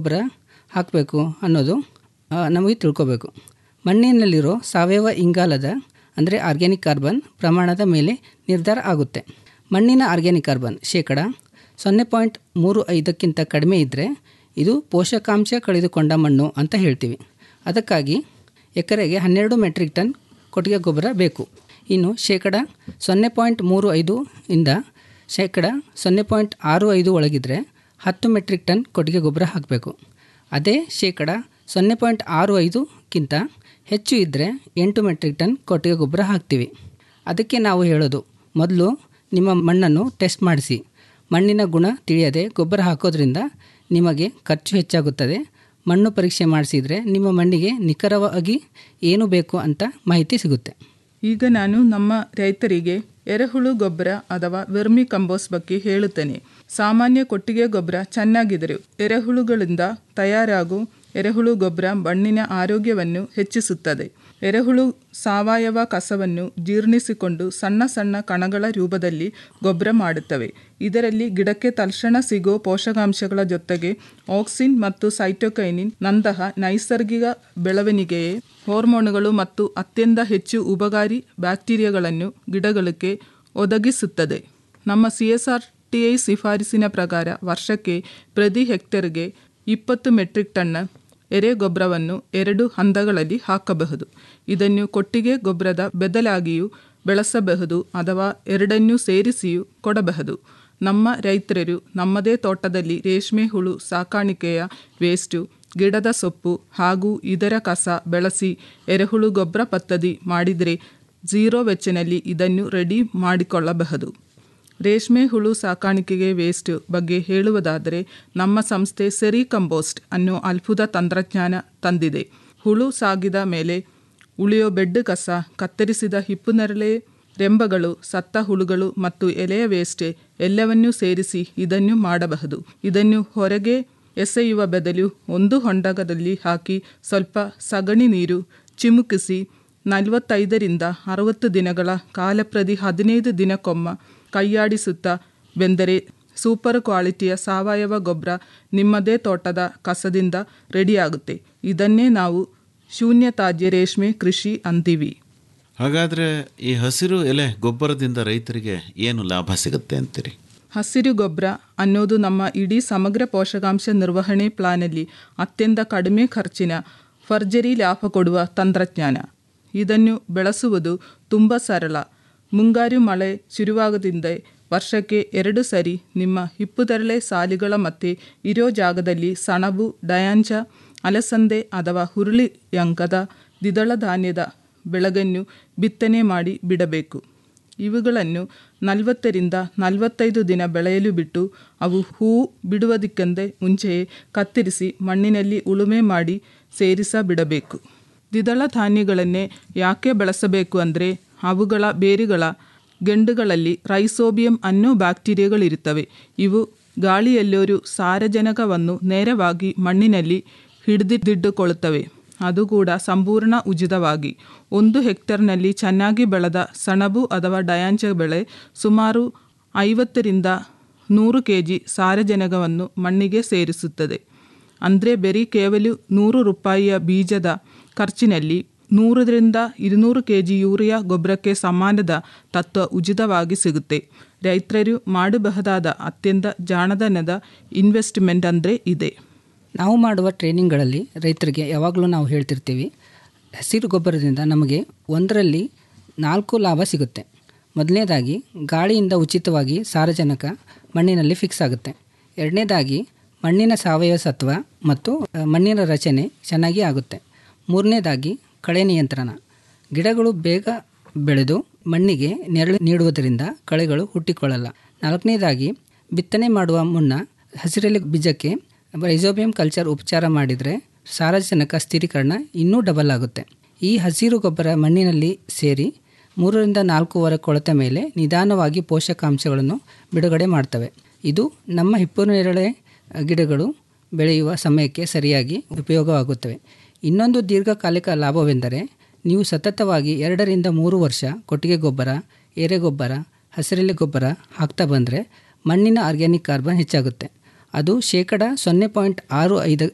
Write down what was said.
ಗೊಬ್ಬರ ಹಾಕಬೇಕು ಅನ್ನೋದು ಆ, ನಮಗೆ ತಿಳ್ಕೊಬೇಕು ಮಣ್ಣಿನಲ್ಲಿರೋ ಸಾವಯವ ಇಂಗಾಲದ ಅಂದರೆ ಆರ್ಗ್ಯಾನಿಕ್ ಕಾರ್ಬನ್ ಪ್ರಮಾಣದ ಮೇಲೆ ನಿರ್ಧಾರ ಆಗುತ್ತೆ ಮಣ್ಣಿನ ಆರ್ಗ್ಯಾನಿಕ್ ಕಾರ್ಬನ್ ಶೇಕಡ ಸೊನ್ನೆ ಪಾಯಿಂಟ್ ಮೂರು ಐದಕ್ಕಿಂತ ಕಡಿಮೆ ಇದ್ದರೆ ಇದು ಪೋಷಕಾಂಶ ಕಳೆದುಕೊಂಡ ಮಣ್ಣು ಅಂತ ಹೇಳ್ತೀವಿ ಅದಕ್ಕಾಗಿ ಎಕರೆಗೆ ಹನ್ನೆರಡು ಮೆಟ್ರಿಕ್ ಟನ್ ಕೊಟ್ಟಿಗೆ ಗೊಬ್ಬರ ಬೇಕು ಇನ್ನು ಶೇಕಡ ಸೊನ್ನೆ ಪಾಯಿಂಟ್ ಮೂರು ಐದು ಇಂದ ಶೇಕಡ ಸೊನ್ನೆ ಪಾಯಿಂಟ್ ಆರು ಐದು ಒಳಗಿದ್ರೆ ಹತ್ತು ಮೆಟ್ರಿಕ್ ಟನ್ ಕೊಟ್ಟಿಗೆ ಗೊಬ್ಬರ ಹಾಕಬೇಕು ಅದೇ ಶೇಕಡ ಸೊನ್ನೆ ಪಾಯಿಂಟ್ ಆರು ಐದುಕ್ಕಿಂತ ಹೆಚ್ಚು ಇದ್ದರೆ ಎಂಟು ಮೆಟ್ರಿಕ್ ಟನ್ ಕೊಟ್ಟಿಗೆ ಗೊಬ್ಬರ ಹಾಕ್ತೀವಿ ಅದಕ್ಕೆ ನಾವು ಹೇಳೋದು ಮೊದಲು ನಿಮ್ಮ ಮಣ್ಣನ್ನು ಟೆಸ್ಟ್ ಮಾಡಿಸಿ ಮಣ್ಣಿನ ಗುಣ ತಿಳಿಯದೆ ಗೊಬ್ಬರ ಹಾಕೋದ್ರಿಂದ ನಿಮಗೆ ಖರ್ಚು ಹೆಚ್ಚಾಗುತ್ತದೆ ಮಣ್ಣು ಪರೀಕ್ಷೆ ಮಾಡಿಸಿದರೆ ನಿಮ್ಮ ಮಣ್ಣಿಗೆ ನಿಖರವಾಗಿ ಏನು ಬೇಕು ಅಂತ ಮಾಹಿತಿ ಸಿಗುತ್ತೆ ಈಗ ನಾನು ನಮ್ಮ ರೈತರಿಗೆ ಎರೆಹುಳು ಗೊಬ್ಬರ ಅಥವಾ ವರ್ಮಿ ಕಂಬೋಸ್ಟ್ ಬಗ್ಗೆ ಹೇಳುತ್ತೇನೆ ಸಾಮಾನ್ಯ ಕೊಟ್ಟಿಗೆ ಗೊಬ್ಬರ ಚೆನ್ನಾಗಿದ್ದರು ಎರೆಹುಳುಗಳಿಂದ ತಯಾರಾಗು ಎರೆಹುಳು ಗೊಬ್ಬರ ಮಣ್ಣಿನ ಆರೋಗ್ಯವನ್ನು ಹೆಚ್ಚಿಸುತ್ತದೆ ಎರೆಹುಳು ಸಾವಯವ ಕಸವನ್ನು ಜೀರ್ಣಿಸಿಕೊಂಡು ಸಣ್ಣ ಸಣ್ಣ ಕಣಗಳ ರೂಪದಲ್ಲಿ ಗೊಬ್ಬರ ಮಾಡುತ್ತವೆ ಇದರಲ್ಲಿ ಗಿಡಕ್ಕೆ ತಕ್ಷಣ ಸಿಗೋ ಪೋಷಕಾಂಶಗಳ ಜೊತೆಗೆ ಆಕ್ಸಿನ್ ಮತ್ತು ಸೈಟೋಕೈನಿನ್ ನಂತಹ ನೈಸರ್ಗಿಕ ಬೆಳವಣಿಗೆಯೇ ಹಾರ್ಮೋನುಗಳು ಮತ್ತು ಅತ್ಯಂತ ಹೆಚ್ಚು ಉಪಕಾರಿ ಬ್ಯಾಕ್ಟೀರಿಯಾಗಳನ್ನು ಗಿಡಗಳಿಗೆ ಒದಗಿಸುತ್ತದೆ ನಮ್ಮ C S R T I ಶಿಫಾರಸಿನ ಪ್ರಕಾರ ವರ್ಷಕ್ಕೆ ಪ್ರತಿ ಹೆಕ್ಟೇರ್ಗೆ ಇಪ್ಪತ್ತು ಮೆಟ್ರಿಕ್ ಟನ್ ಎರೆ ಗೊಬ್ಬರವನ್ನು ಎರಡು ಹಂತಗಳಲ್ಲಿ ಹಾಕಬಹುದು ಇದನ್ನು ಕೊಟ್ಟಿಗೆ ಗೊಬ್ಬರದ ಬದಲಾಗಿಯೂ ಬೆಳೆಸಬಹುದು ಅಥವಾ ಎರಡನ್ನೂ ಸೇರಿಸಿಯೂ ಕೊಡಬಹುದು ನಮ್ಮ ರೈತರು ನಮ್ಮದೇ ತೋಟದಲ್ಲಿ ರೇಷ್ಮೆ ಹುಳು ಸಾಕಾಣಿಕೆಯ ವೇಸ್ಟು ಗಿಡದ ಸೊಪ್ಪು ಹಾಗೂ ಇದರ ಕಸ ಬೆಳೆಸಿ ಎರೆಹುಳು ಗೊಬ್ಬರ ಪದ್ಧತಿ ಮಾಡಿದರೆ ಝೀರೋ ವೆಚ್ಚನಲ್ಲಿ ಇದನ್ನು ರೆಡಿ ಮಾಡಿಕೊಳ್ಳಬಹುದು ರೇಷ್ಮೆ ಹುಳು ಸಾಕಾಣಿಕೆಗೆ ವೇಸ್ಟ್ ಬಗ್ಗೆ ಹೇಳುವುದಾದರೆ ನಮ್ಮ ಸಂಸ್ಥೆ ಸೆರಿ ಕಂಪೋಸ್ಟ್ ಅನ್ನೋ ಅದ್ಭುತ ತಂತ್ರಜ್ಞಾನ ತಂದಿದೆ ಹುಳು ಸಾಗಿದ ಮೇಲೆ ಉಳಿಯೋ ಬೆಡ್ ಕಸ ಕತ್ತರಿಸಿದ ಹಿಪ್ಪುನೆರಳೆ ರೆಂಬಗಳು ಸತ್ತ ಹುಳುಗಳು ಮತ್ತು ಎಲೆಯ ವೇಸ್ಟ್ ಎಲ್ಲವನ್ನೂ ಸೇರಿಸಿ ಇದನ್ನು ಮಾಡಬಹುದು ಇದನ್ನು ಹೊರಗೆ ಎಸೆಯುವ ಬದಲು ಒಂದು ಹೊಂಡದಲ್ಲಿ ಹಾಕಿ ಸ್ವಲ್ಪ ಸಗಣಿ ನೀರು ಚಿಮುಕಿಸಿ ನಲವತ್ತೈದರಿಂದ ಅರವತ್ತು ದಿನಗಳ ಕಾಲಪ್ರತಿ ಹದಿನೈದು ದಿನಕ್ಕೊಮ್ಮ ಕೈಯಾಡಿಸುತ್ತಾ ಬೆಂದರೆ ಸೂಪರ್ ಕ್ವಾಲಿಟಿಯ ಸಾವಯವ ಗೊಬ್ಬರ ನಿಮ್ಮದೇ ತೋಟದ ಕಸದಿಂದ ರೆಡಿಯಾಗುತ್ತೆ ಇದನ್ನೇ ನಾವು ಶೂನ್ಯ ತಾಜ್ಯ ರೇಷ್ಮೆ ಕೃಷಿ ಅಂತೀವಿ ಹಾಗಾದರೆ ಈ ಹಸಿರು ಎಲೆ ಗೊಬ್ಬರದಿಂದ ರೈತರಿಗೆ ಏನು ಲಾಭ ಸಿಗುತ್ತೆ ಅಂತೀರಿ ಹಸಿರು ಗೊಬ್ಬರ ಅನ್ನೋದು ನಮ್ಮ ಇಡೀ ಸಮಗ್ರ ಪೋಷಕಾಂಶ ನಿರ್ವಹಣೆ ಪ್ಲಾನಲ್ಲಿ ಅತ್ಯಂತ ಕಡಿಮೆ ಖರ್ಚಿನ ಫರ್ಜರಿ ಲಾಭ ಕೊಡುವ ತಂತ್ರಜ್ಞಾನ ಇದನ್ನು ಬೆಳೆಸುವುದು ತುಂಬ ಸರಳ ಮುಂಗಾರು ಮಳೆ ಶುರುವಾಗದಿಂದ ವರ್ಷಕ್ಕೆ ಎರಡು ಸರಿ ನಿಮ್ಮ ಹಿಪ್ಪುತರಳೆ ಸಾಲಿಗಳ ಮತ್ತೆ ಇರೋ ಜಾಗದಲ್ಲಿ ಸಣಬು ಡಯಾಂಚ ಅಲಸಂದೆ ಅಥವಾ ಹುರುಳಿಯಂಕದ ದ್ವಿದಳ ಧಾನ್ಯದ ಬೆಳಗನ್ನು ಬಿತ್ತನೆ ಮಾಡಿ ಬಿಡಬೇಕು ಇವುಗಳನ್ನು ನಲವತ್ತರಿಂದ ನಲವತ್ತೈದು ದಿನ ಬೆಳೆಯಲು ಬಿಟ್ಟು ಅವು ಹೂ ಬಿಡುವುದಕ್ಕಿಂತ ಮುಂಚೆಯೇ ಕತ್ತರಿಸಿ ಮಣ್ಣಿನಲ್ಲಿ ಉಳುಮೆ ಮಾಡಿ ಸೇರಿಸ ಬಿಡಬೇಕು ದ್ವಿದಳ ಧಾನ್ಯಗಳನ್ನೇ ಯಾಕೆ ಬೆಳೆಸಬೇಕು ಅಂದರೆ ಅವುಗಳ ಬೇರುಗಳ ಗೆಂಡುಗಳಲ್ಲಿ ರೈಸೋಬಿಯಂ ಅನ್ನೋ ಬ್ಯಾಕ್ಟೀರಿಯಾಗಳಿರುತ್ತವೆ ಇವು ಗಾಳಿಯಲ್ಲೊರು ಸಾರಜನಕವನ್ನು ನೇರವಾಗಿ ಮಣ್ಣಿನಲ್ಲಿ ಹಿಡಿದಿಟ್ಟುಕೊಳ್ಳುತ್ತವೆ ಅದು ಕೂಡ ಸಂಪೂರ್ಣ ಉಚಿತವಾಗಿ ಒಂದು ಹೆಕ್ಟರ್ನಲ್ಲಿ ಚೆನ್ನಾಗಿ ಬೆಳೆದ ಸಣಬು ಅಥವಾ ಡಯಾಂಚ ಬೆಳೆ ಸುಮಾರು ಐವತ್ತರಿಂದ ನೂರು ಕೆ ಜಿ ಸಾರಜನಕವನ್ನು ಮಣ್ಣಿಗೆ ಸೇರಿಸುತ್ತದೆ ಅಂದರೆ ಬರೀ ಕೇವಲ ನೂರು ರೂಪಾಯಿಯ ಬೀಜದ ಖರ್ಚಿನಲ್ಲಿ ನೂರರಿಂದ ഇരുന്നൂರು ಕೆ ಜಿ ಯೂರಿಯಾ ಗೊಬ್ಬರಕ್ಕೆ ಸಮಾನದ ತತ್ವ ಉಚಿತವಾಗಿ ಸಿಗುತ್ತೆ ರೈತರು ಮಾಡಬಹುದಾದ ಅತ್ಯಂತ ಜಾಣತನದ ಇನ್ವೆಸ್ಟ್ಮೆಂಟ್ ಅಂದರೆ ಇದೆ ನಾವು ಮಾಡುವ ಟ್ರೈನಿಂಗ್ಗಳಲ್ಲಿ ರೈತರಿಗೆ ಯಾವಾಗಲೂ ನಾವು ಹೇಳ್ತಿರ್ತೀವಿ ಹಸಿರು ಗೊಬ್ಬರದಿಂದ ನಮಗೆ ಒಂದರಲ್ಲಿ ನಾಲ್ಕು ಲಾಭ ಸಿಗುತ್ತೆ ಮೊದಲನೇದಾಗಿ ಗಾಳಿಯಿಂದ ಉಚಿತವಾಗಿ ಸಾರಜನಕ ಮಣ್ಣಿನಲ್ಲಿ ಫಿಕ್ಸ್ ಆಗುತ್ತೆ ಎರಡನೇದಾಗಿ ಮಣ್ಣಿನ ಸಾವಯವ ಸತ್ವ ಮತ್ತು ಆ, ಮಣ್ಣಿನ ರಚನೆ ಚೆನ್ನಾಗಿ ಆಗುತ್ತೆ ಮೂರನೇದಾಗಿ ಕಳೆ ನಿಯಂತ್ರಣ ಗಿಡಗಳು ಬೇಗ ಬೆಳೆದು ಮಣ್ಣಿಗೆ ನೆರಳು ನೀಡುವುದರಿಂದ ಕಳೆಗಳು ಹುಟ್ಟಿಕೊಳ್ಳಲ್ಲ ನಾಲ್ಕನೇದಾಗಿ ಬಿತ್ತನೆ ಮಾಡುವ ಮುನ್ನ ಹಸಿರೆಲೆ ಬೀಜಕ್ಕೆ ರೈಸೋಬಿಯಂ ಕಲ್ಚರ್ ಉಪಚಾರ ಮಾಡಿದರೆ ಸಾರಜನಕ ಸ್ಥಿರೀಕರಣ ಇನ್ನೂ ಡಬಲ್ ಆಗುತ್ತೆ ಈ ಹಸಿರು ಗೊಬ್ಬರ ಮಣ್ಣಿನಲ್ಲಿ ಸೇರಿ ಮೂರರಿಂದ ನಾಲ್ಕೂವರೆ ಕೊಳೆತ ಮೇಲೆ ನಿಧಾನವಾಗಿ ಪೋಷಕಾಂಶಗಳನ್ನು ಬಿಡುಗಡೆ ಮಾಡ್ತವೆ ಇದು ನಮ್ಮ ಹಿಪ್ಪುನೇರಳೆ ಗಿಡಗಳು ಬೆಳೆಯುವ ಸಮಯಕ್ಕೆ ಸರಿಯಾಗಿ ಉಪಯೋಗವಾಗುತ್ತವೆ ಇನ್ನೊಂದು ದೀರ್ಘಕಾಲಿಕ ಲಾಭವೆಂದರೆ ನೀವು ಸತತವಾಗಿ ಎರಡರಿಂದ ಮೂರು ವರ್ಷ ಕೊಟ್ಟಿಗೆ ಗೊಬ್ಬರ ಎರೆಗೊಬ್ಬರ ಹಸಿರೆಲೆ ಗೊಬ್ಬರ ಹಾಕ್ತಾ ಬಂದರೆ ಮಣ್ಣಿನ ಆರ್ಗ್ಯಾನಿಕ್ ಕಾರ್ಬನ್ ಹೆಚ್ಚಾಗುತ್ತೆ ಅದು ಶೇಕಡ ಸೊನ್ನೆ ಪಾಯಿಂಟ್ ಆರು ಐದು